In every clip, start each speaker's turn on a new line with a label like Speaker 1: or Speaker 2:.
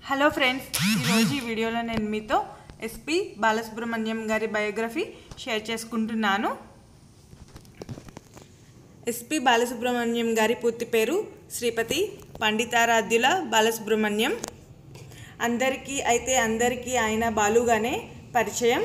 Speaker 1: hello friends ఈరోజు ఈ వీడియోలో నేను మీతో ఎస్పి బాలసుబ్రహ్మణ్యం గారి బయోగ్రఫీ షేర్ చేసుకుంటున్నాను ఎస్పి బాలసుబ్రహ్మణ్యం గారి పూర్తి పేరు శ్రీపతి పండితారాధ్యుల బాలసుబ్రహ్మణ్యం అందరికీ అయితే అందరికీ ఆయన బాలుగానే పరిచయం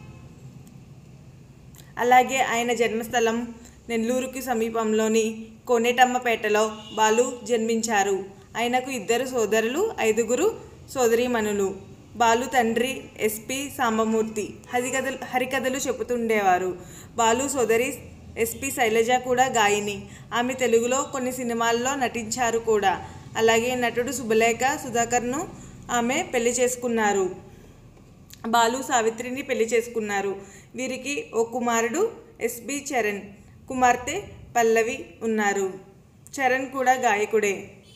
Speaker 1: అలాగే ఆయన జన్మస్థలం నెల్లూరుకి సమీపంలోని కోనేటమ్మపేటలో బాలు జన్మించారు ఆయనకు ఇద్దరు సోదరులు ఐదుగురు సోదరీమణులు బాలు తండ్రి ఎస్పి సాంబమూర్తి హరికథలు హరికథలు చెబుతుండేవారు బాలు సోదరి ఎస్పి శైలజ కూడా గాయని ఆమె తెలుగులో కొన్ని సినిమాల్లో నటించారు కూడా అలాగే నటుడు శుభలేఖ సుధాకర్ను ఆమె పెళ్లి చేసుకున్నారు బాలు సావిత్రిని పెళ్లి చేసుకున్నారు వీరికి ఓ కుమారుడు ఎస్బి చరణ్ కుమార్తె పల్లవి ఉన్నారు చరణ్ కూడా గాయకుడే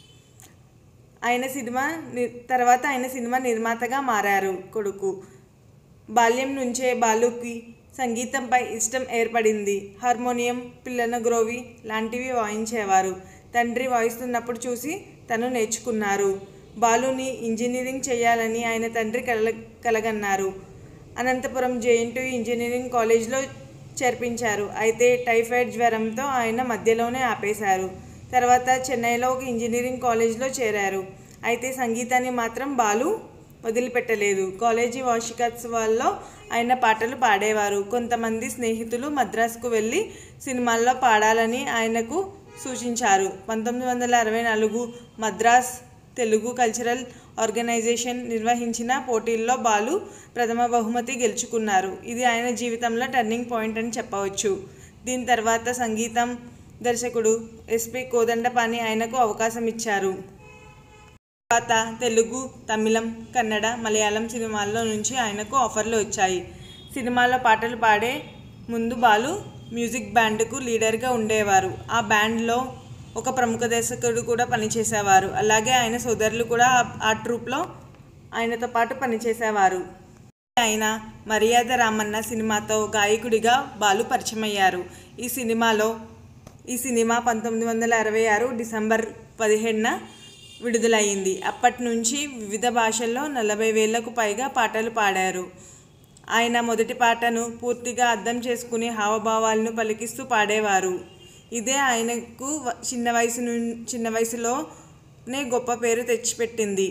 Speaker 1: ఆయన సినిమా ని- తర్వాత ఆయన సినిమా నిర్మాతగా మారారు కొడుకు బాల్యం నుంచే బాలుకి సంగీతంపై ఇష్టం ఏర్పడింది హార్మోనియం పిల్లన గ్రోవి లాంటివి వాయించేవారు తండ్రి వాయిస్తున్నప్పుడు చూసి తను నేర్చుకున్నారు బాలుని ఇంజనీరింగ్ చేయాలని ఆయన తండ్రి కల కలగన్నారు అనంతపురం జేఎన్టీ ఇంజనీరింగ్ కాలేజ్లో చేర్పించారు అయితే టైఫాయిడ్ జ్వరంతో ఆయన మధ్యలోనే ఆపేశారు తర్వాత చెన్నైలో ఒక ఇంజనీరింగ్ కాలేజ్లో చేరారు అయితే సంగీతాన్ని మాత్రం బాలు వదిలిపెట్టలేదు కాలేజీ వార్షికోత్సవాల్లో ఆయన పాటలు పాడేవారు కొంతమంది స్నేహితులు మద్రాసుకు వెళ్ళి సినిమాల్లో పాడాలని ఆయనకు సూచించారు పంతొమ్మిది వందల అరవై నాలుగు మద్రాస్ తెలుగు కల్చరల్ ఆర్గనైజేషన్ నిర్వహించిన పోటీల్లో బాలు ప్రథమ బహుమతి గెలుచుకున్నారు ఇది ఆయన జీవితంలో టర్నింగ్ పాయింట్ అని చెప్పవచ్చు దీని తర్వాత సంగీతం దర్శకుడు ఎస్పి కోదండపాణి ఆయనకు అవకాశం ఇచ్చారు తర్వాత తెలుగు తమిళం కన్నడ మలయాళం సినిమాల్లో నుంచి ఆయనకు ఆఫర్లు వచ్చాయి సినిమాలో పాటలు పాడే ముందు బాలు మ్యూజిక్ బ్యాండ్కు లీడర్గా ఉండేవారు ఆ బ్యాండ్లో ఒక ప్రముఖ దర్శకుడు కూడా పనిచేసేవారు అలాగే ఆయన సోదరులు కూడా ఆ- ఆ ట్రూప్లో ఆయనతో పాటు పనిచేసేవారు ఆయన మర్యాద రామన్న సినిమాతో గాయకుడిగా బాలు పరిచయమయ్యారు ఈ సినిమాలో ఈ సినిమా పంతొమ్మిది వందల అరవై ఆరు డిసెంబర్ పదిహేడున విడుదలయ్యింది అప్పటి నుంచి వివిధ భాషల్లో నలభై వేలకు పైగా పాటలు పాడారు ఆయన మొదటి పాటను పూర్తిగా అర్థం చేసుకుని హావభావాలను పలికిస్తూ పాడేవారు ఇదే ఆయనకు వ- చిన్న వయసు ను చిన్న వయసులోనే గొప్ప పేరు తెచ్చిపెట్టింది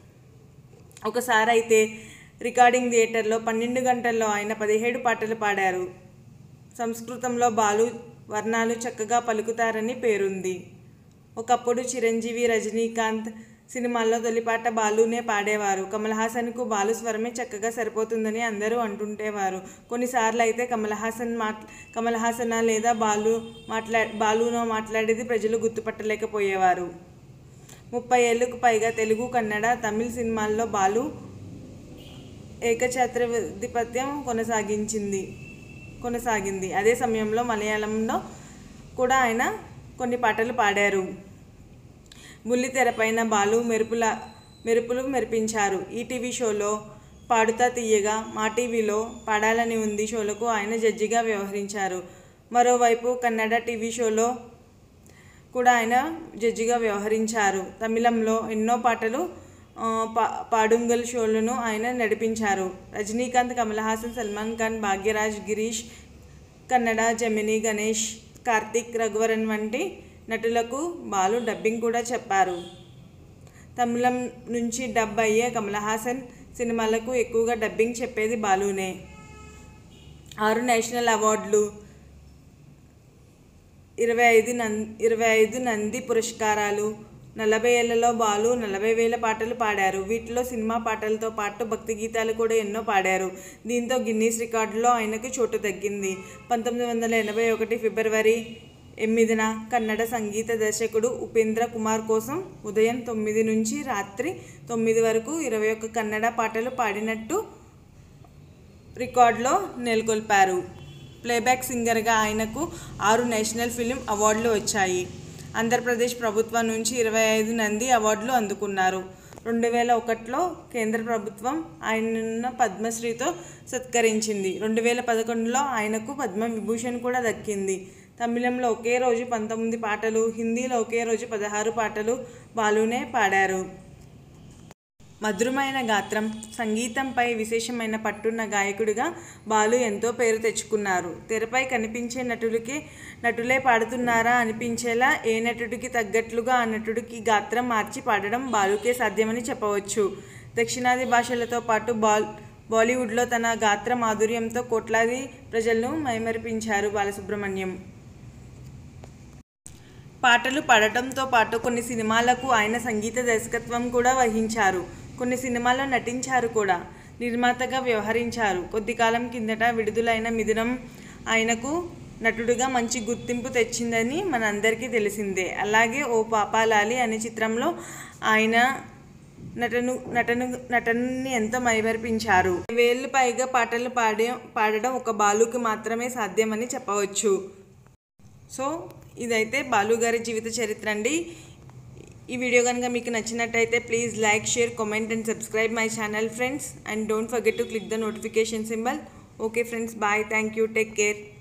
Speaker 1: ఒకసారి అయితే రికార్డింగ్ థియేటర్లో పన్నెండు గంటల్లో ఆయన పదిహేడు పాటలు పాడారు సంస్కృతంలో బాలు వర్ణాలు చక్కగా పలుకుతారని పేరుంది ఒకప్పుడు చిరంజీవి రజనీకాంత్ సినిమాల్లో తొలిపాట బాలునే పాడేవారు కమల్ హాసన్కు బాలు స్వరమే చక్కగా సరిపోతుందని అందరూ అంటుంటేవారు కొన్నిసార్లు అయితే కమల్ హాసన్ మాట్ కమల్ హాసన లేదా బాలు మాట్లా బాలునో మాట్లాడేది ప్రజలు గుర్తుపట్టలేకపోయేవారు ముప్పై ఏళ్ళకు పైగా తెలుగు కన్నడ తమిళ సినిమాల్లో బాలు ఏకఛత్రాధిపత్యం కొనసాగించింది కొనసాగింది అదే సమయంలో మలయాళంలో కూడా ఆయన కొన్ని పాటలు పాడారు బుల్లితెరపైన బాలు మెరుపుల మెరుపులు మెరిపించారు ఈ టీవీ షోలో పాడుతా తీయగా మా టీవీలో పాడాలని ఉంది షోలకు ఆయన జడ్జిగా వ్యవహరించారు మరోవైపు కన్నడ టీవీ షోలో కూడా ఆయన జడ్జిగా వ్యవహరించారు తమిళంలో ఎన్నో పాటలు ఆ, పా పాడుంగల్ షోలను ఆయన నడిపించారు రజనీకాంత్ కమల్ హాసన్ సల్మాన్ ఖాన్ భాగ్యరాజ్ గిరీష్ కన్నడ జమిని గణేష్ కార్తిక్ రఘువరన్ వంటి నటులకు బాలు డబ్బింగ్ కూడా చెప్పారు తమిళం నుంచి డబ్ అయ్యే కమల్ హాసన్ సినిమాలకు ఎక్కువగా డబ్బింగ్ చెప్పేది బాలునే ఆరు నేషనల్ అవార్డులు ఇరవై ఐదు నం ఇరవై ఐదు నంది పురస్కారాలు నలభై ఏళ్లలో బాలు నలభై వేల పాటలు పాడారు వీటిలో సినిమా పాటలతో పాటు భక్తి గీతాలు కూడా ఎన్నో పాడారు దీంతో గిన్నీస్ రికార్డులో ఆయనకు చోటు తగ్గింది పంతొమ్మిది వందల ఎనభై ఒకటి ఫిబ్రవరి ఎనిమిదిన కన్నడ సంగీత దర్శకుడు ఉపేంద్ర కుమార్ కోసం ఉదయం తొమ్మిది నుంచి రాత్రి తొమ్మిది వరకు ఇరవై ఒక్క కన్నడ పాటలు పాడినట్టు రికార్డులో నెలకొల్పారు ప్లేబ్యాక్ సింగర్గా ఆయనకు ఆరు నేషనల్ ఫిలిం అవార్డులు వచ్చాయి ఆంధ్రప్రదేశ్ ప్రభుత్వం నుంచి ఇరవై ఐదు నంది అవార్డులు అందుకున్నారు రెండు వేల ఒకటిలో కేంద్ర ప్రభుత్వం ఆయనను పద్మశ్రీతో సత్కరించింది రెండు వేల పదకొండులో ఆయనకు పద్మ విభూషణ్ కూడా దక్కింది తమిళంలో ఒకే రోజు పంతొమ్మిది పాటలు హిందీలో ఒకే రోజు పదహారు పాటలు బాలునే పాడారు మధురమైన గాత్రం సంగీతంపై విశేషమైన పట్టున్న గాయకుడిగా బాలు ఎంతో పేరు తెచ్చుకున్నారు తెరపై కనిపించే నటులకి నటులే పాడుతున్నారా అనిపించేలా ఏ నటుడికి తగ్గట్లుగా ఆ నటుడికి గాత్రం మార్చి పాడడం బాలుకే సాధ్యమని చెప్పవచ్చు దక్షిణాది భాషలతో పాటు బాల్ బాలీవుడ్లో తన గాత్ర మాధుర్యంతో కోట్లాది ప్రజలను మైమరిపించారు బాలసుబ్రహ్మణ్యం పాటలు పాడటంతో పాటు కొన్ని సినిమాలకు ఆయన సంగీత దర్శకత్వం కూడా వహించారు కొన్ని సినిమాల్లో నటించారు కూడా నిర్మాతగా వ్యవహరించారు కొద్ది కాలం కిందట విడుదలైన మిథునం ఆయనకు నటుడిగా మంచి గుర్తింపు తెచ్చిందని మనందరికీ తెలిసిందే అలాగే ఓ పాపాలాలి అనే చిత్రంలో ఆయన నటను నటను నటనని ఎంతో మైమరిపించారు వేళ్ళు పైగా పాటలు పాడే పాడడం ఒక బాలుకి మాత్రమే సాధ్యమని చెప్పవచ్చు సో ఇదైతే బాలు గారి జీవిత చరిత్ర అండి ఈ వీడియో కనుక మీకు నచ్చినట్టయితే please like share comment and subscribe my channel friends and don't forget to click the notification symbol okay friends bye thank you take care